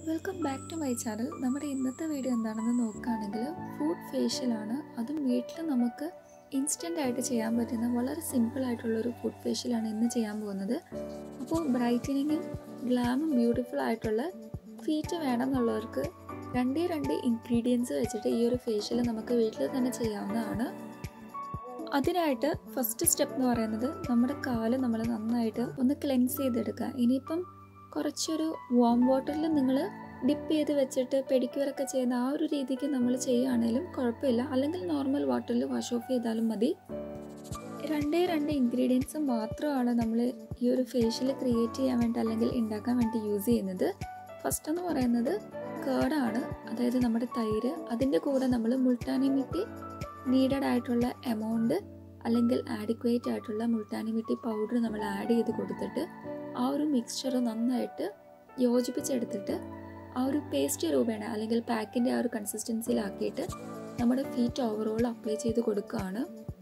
welcome back to my channel നമ്മുടെ ഇന്നത്തെ video എന്താണെന്ന് നോക്കുകയാണെങ്കിൽ ഫുഡ് ഫേഷ്യലാണ് അതും വീട്ടിൽ നമുക്ക് ഇൻസ്റ്റൻ്റ് ആയിട്ട് ചെയ്യാൻ പറ്റുന്ന വളരെ സിമ്പിൾ ആയിട്ടുള്ളൊരു ഫുഡ് ഫേഷ്യലാണ് ഇന്ന് ചെയ്യാൻ പോകുന്നത് അപ്പോൾ ബ്രൈറ്റനിങ്ങും ഗ്ലാമും ബ്യൂട്ടിഫുൾ ആയിട്ടുള്ള ഫീറ്റ് വേണമെന്നുള്ളവർക്ക് രണ്ടേ രണ്ട് ഇൻഗ്രീഡിയൻസ് വെച്ചിട്ട് ഈ ഒരു ഫേഷ്യൽ നമുക്ക് വീട്ടിൽ തന്നെ ചെയ്യാവുന്നതാണ് അതിനായിട്ട് ഫസ്റ്റ് സ്റ്റെപ്പ് എന്ന് പറയുന്നത് നമ്മുടെ കാല് നമ്മൾ നന്നായിട്ട് ഒന്ന് ക്ലെൻസ് ചെയ്തെടുക്കുക ഇനിയിപ്പം കുറച്ചൊരു വാം വാട്ടറിൽ നിങ്ങൾ ഡിപ്പ് ചെയ്ത് വെച്ചിട്ട് പെഡിക്യൂറൊക്കെ ചെയ്യുന്ന ആ ഒരു രീതിക്ക് നമ്മൾ ചെയ്യുകയാണെങ്കിലും കുഴപ്പമില്ല അല്ലെങ്കിൽ നോർമൽ വാട്ടറിൽ വാഷ് ഓഫ് ചെയ്താലും മതി രണ്ടേ രണ്ട് ഇൻഗ്രീഡിയൻസ് മാത്രമാണ് നമ്മൾ ഈ ഒരു ഫേഷ്യൽ ക്രിയേറ്റ് ചെയ്യാൻ വേണ്ടി അല്ലെങ്കിൽ ഉണ്ടാക്കാൻ വേണ്ടി യൂസ് ചെയ്യുന്നത് ഫസ്റ്റ് എന്ന് പറയുന്നത് കേടാണ് അതായത് നമ്മുടെ തൈര് അതിൻ്റെ കൂടെ നമ്മൾ മുൾട്ടാനി മിട്ടി നീഡഡ് ആയിട്ടുള്ള എമൗണ്ട് അല്ലെങ്കിൽ ആഡിക്വേറ്റ് ആയിട്ടുള്ള മുൾട്ടാനി മിട്ടി പൗഡർ നമ്മൾ ആഡ് ചെയ്ത് കൊടുത്തിട്ട് ആ ഒരു മിക്സ്ചർ നന്നായിട്ട് യോജിപ്പിച്ചെടുത്തിട്ട് ആ ഒരു പേസ്റ്റ് രൂപേണ അല്ലെങ്കിൽ പാക്കിൻ്റെ ആ ഒരു കൺസിസ്റ്റൻസിയിലാക്കിയിട്ട് നമ്മുടെ ഫീറ്റ് ഓവറോൾ അപ്ലൈ ചെയ്ത് കൊടുക്കുകയാണ്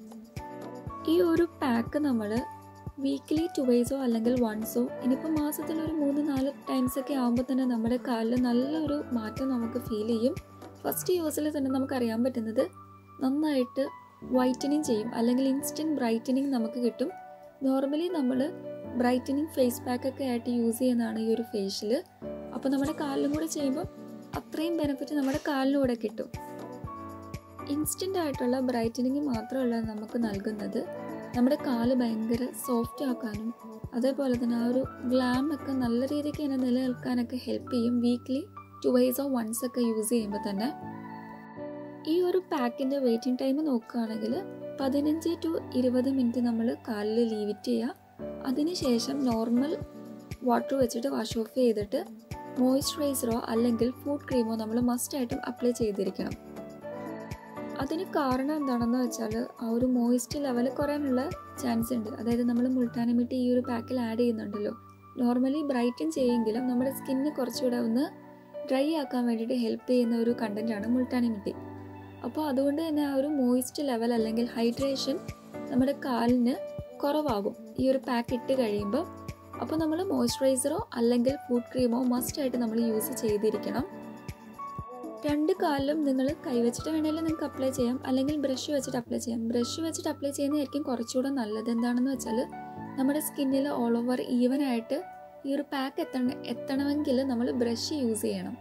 ഈ ഒരു പാക്ക് നമ്മൾ വീക്ക്ലി ടുവൈസോ അല്ലെങ്കിൽ വൺസോ ഇനിയിപ്പോൾ മാസത്തിൽ ഒരു മൂന്ന് നാല് ടൈംസ് ഒക്കെ ആകുമ്പോൾ തന്നെ നമ്മുടെ കാലിൽ നല്ലൊരു മാറ്റം നമുക്ക് ഫീൽ ചെയ്യും ഫസ്റ്റ് യൂസിൽ തന്നെ നമുക്കറിയാൻ പറ്റുന്നത് നന്നായിട്ട് വൈറ്റനിങ് ചെയ്യും അല്ലെങ്കിൽ ഇൻസ്റ്റൻറ്റ് ബ്രൈറ്റനിങ് നമുക്ക് കിട്ടും നോർമലി നമ്മൾ ബ്രൈറ്റനിങ് ഫേസ് പാക്ക് ഒക്കെ ആയിട്ട് യൂസ് ചെയ്യുന്നതാണ് ഈ ഒരു ഫേഷ്യൽ അപ്പോൾ നമ്മുടെ കാലിലും കൂടെ ചെയ്യുമ്പോൾ അത്രയും ബെനിഫിറ്റ് നമ്മുടെ കാലിലൂടെ കിട്ടും ഇൻസ്റ്റൻ്റ് ആയിട്ടുള്ള ബ്രൈറ്റനിങ് മാത്രമല്ല നമുക്ക് നൽകുന്നത് നമ്മുടെ കാല് ഭയങ്കര സോഫ്റ്റ് ആക്കാനും അതേപോലെ തന്നെ ആ ഒരു ഗ്ലാം ഒക്കെ നല്ല രീതിക്ക് തന്നെ നിലനിൽക്കാനൊക്കെ ഹെൽപ്പ് ചെയ്യും വീക്ക്ലി ടുവൈസോ വൺസ് ഒക്കെ യൂസ് ചെയ്യുമ്പോൾ തന്നെ ഈ ഒരു പാക്കിൻ്റെ വെയിറ്റിംഗ് ടൈം നോക്കുകയാണെങ്കിൽ പതിനഞ്ച് ടു ഇരുപത് മിനിറ്റ് നമ്മൾ കാലിൽ ലീവിറ്റ് ചെയ്യുക അതിനുശേഷം നോർമൽ വാട്ടർ വെച്ചിട്ട് വാഷ് ഓഫ് ചെയ്തിട്ട് മോയ്സ്ചറൈസറോ അല്ലെങ്കിൽ ഫുഡ് ക്രീമോ നമ്മൾ മസ്റ്റായിട്ടും അപ്ലൈ ചെയ്തിരിക്കണം അതിന് കാരണം എന്താണെന്ന് വെച്ചാൽ ആ ഒരു മോയിസ്റ്റ് ലെവൽ കുറയാനുള്ള ചാൻസ് ഉണ്ട് അതായത് നമ്മൾ മുൾട്ടാനമിട്ടി ഈ ഒരു പാക്കിൽ ആഡ് ചെയ്യുന്നുണ്ടല്ലോ നോർമലി ബ്രൈറ്റൻ ചെയ്യുമെങ്കിലും നമ്മുടെ സ്കിന്ന് കുറച്ചുകൂടെ ഒന്ന് ഡ്രൈ ആക്കാൻ വേണ്ടിയിട്ട് ഹെൽപ്പ് ചെയ്യുന്ന ഒരു കണ്ടൻറ്റാണ് മുൾട്ടാനിമിട്ടി അപ്പോൾ അതുകൊണ്ട് തന്നെ ആ ഒരു മോയിസ്റ്റ് ലെവൽ അല്ലെങ്കിൽ ഹൈഡ്രേഷൻ നമ്മുടെ കാലിന് കുറവാകും ഈ ഒരു പാക്ക് ഇട്ട് കഴിയുമ്പോൾ അപ്പോൾ നമ്മൾ മോയ്സ്ചറൈസറോ അല്ലെങ്കിൽ ഫുഡ് ക്രീമോ മസ്റ്റായിട്ട് നമ്മൾ യൂസ് ചെയ്തിരിക്കണം രണ്ട് കാലിലും നിങ്ങൾ കൈവച്ചിട്ട് വേണമെങ്കിൽ നിങ്ങൾക്ക് അപ്ലൈ ചെയ്യാം അല്ലെങ്കിൽ ബ്രഷ് വെച്ചിട്ട് അപ്ലൈ ചെയ്യാം ബ്രഷ് വെച്ചിട്ട് അപ്ലൈ ചെയ്യുന്നതായിരിക്കും കുറച്ചുകൂടെ നല്ലത് എന്താണെന്ന് വെച്ചാൽ നമ്മുടെ സ്കിന്നിൽ ഓൾ ഓവർ ഈവൻ ആയിട്ട് ഈ ഒരു പാക്ക് എത്തണ എത്തണമെങ്കിൽ നമ്മൾ ബ്രഷ് യൂസ് ചെയ്യണം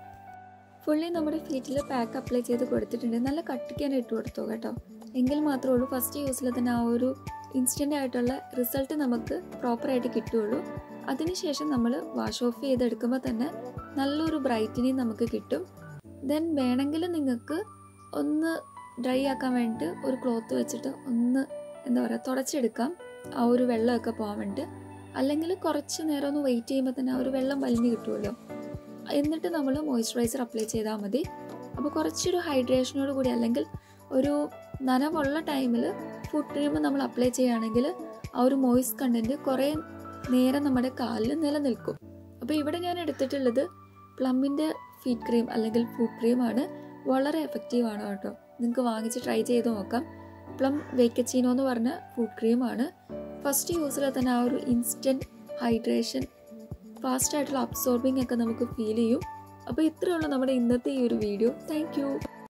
ഫുള്ളി നമ്മുടെ ഫീറ്റിൽ പാക്ക് അപ്ലൈ ചെയ്ത് കൊടുത്തിട്ടുണ്ട് നല്ല കട്ടിക്കാൻ ഇട്ട് കൊടുത്തു കേട്ടോ എങ്കിൽ മാത്രമേ ഉള്ളൂ ഫസ്റ്റ് യൂസിൽ തന്നെ ആ ഒരു ഇൻസ്റ്റൻ്റ് ആയിട്ടുള്ള റിസൾട്ട് നമുക്ക് പ്രോപ്പറായിട്ട് കിട്ടുകയുള്ളൂ അതിനുശേഷം നമ്മൾ വാഷ് ഓഫ് ചെയ്തെടുക്കുമ്പോൾ തന്നെ നല്ലൊരു ബ്രൈറ്റനിങ് നമുക്ക് കിട്ടും ദെൻ വേണമെങ്കിൽ നിങ്ങൾക്ക് ഒന്ന് ഡ്രൈ ആക്കാൻ വേണ്ടിയിട്ട് ഒരു ക്ലോത്ത് വെച്ചിട്ട് ഒന്ന് എന്താ പറയുക തുടച്ചെടുക്കാം ആ ഒരു വെള്ളമൊക്കെ പോകാൻ വേണ്ടിയിട്ട് അല്ലെങ്കിൽ കുറച്ച് നേരം ഒന്ന് വെയിറ്റ് ചെയ്യുമ്പോൾ തന്നെ ആ ഒരു വെള്ളം വലിഞ്ഞ് കിട്ടുമല്ലോ എന്നിട്ട് നമ്മൾ മോയ്സ്ചറൈസർ അപ്ലൈ ചെയ്താൽ മതി അപ്പോൾ കുറച്ചൊരു ഹൈഡ്രേഷനോട് കൂടി അല്ലെങ്കിൽ ഒരു നനവുള്ള ടൈമിൽ ഫുഡ് ക്രീം നമ്മൾ അപ്ലൈ ചെയ്യുകയാണെങ്കിൽ ആ ഒരു മോയ്സ് കണ്ടൻറ്റ് കുറേ നേരം നമ്മുടെ കാലിൽ നിലനിൽക്കും അപ്പോൾ ഇവിടെ ഞാൻ എടുത്തിട്ടുള്ളത് പ്ലമ്മിൻ്റെ ഫീറ്റ് ക്രീം അല്ലെങ്കിൽ ഫുഡ് ക്രീമാണ് വളരെ എഫക്റ്റീവ് ആണ് കേട്ടോ നിങ്ങൾക്ക് വാങ്ങിച്ച് ട്രൈ ചെയ്ത് നോക്കാം പ്ലം വേക്കച്ചീനോ എന്ന് പറഞ്ഞ ഫുഡ് ക്രീമാണ് ഫസ്റ്റ് യൂസിൽ തന്നെ ആ ഒരു ഇൻസ്റ്റൻറ്റ് ഹൈഡ്രേഷൻ ഫാസ്റ്റ് ആയിട്ടുള്ള അബ്സോർബിംഗ് ഒക്കെ നമുക്ക് ഫീൽ ചെയ്യും അപ്പോൾ ഇത്രയുള്ള നമ്മുടെ ഇന്നത്തെ ഈ ഒരു വീഡിയോ താങ്ക്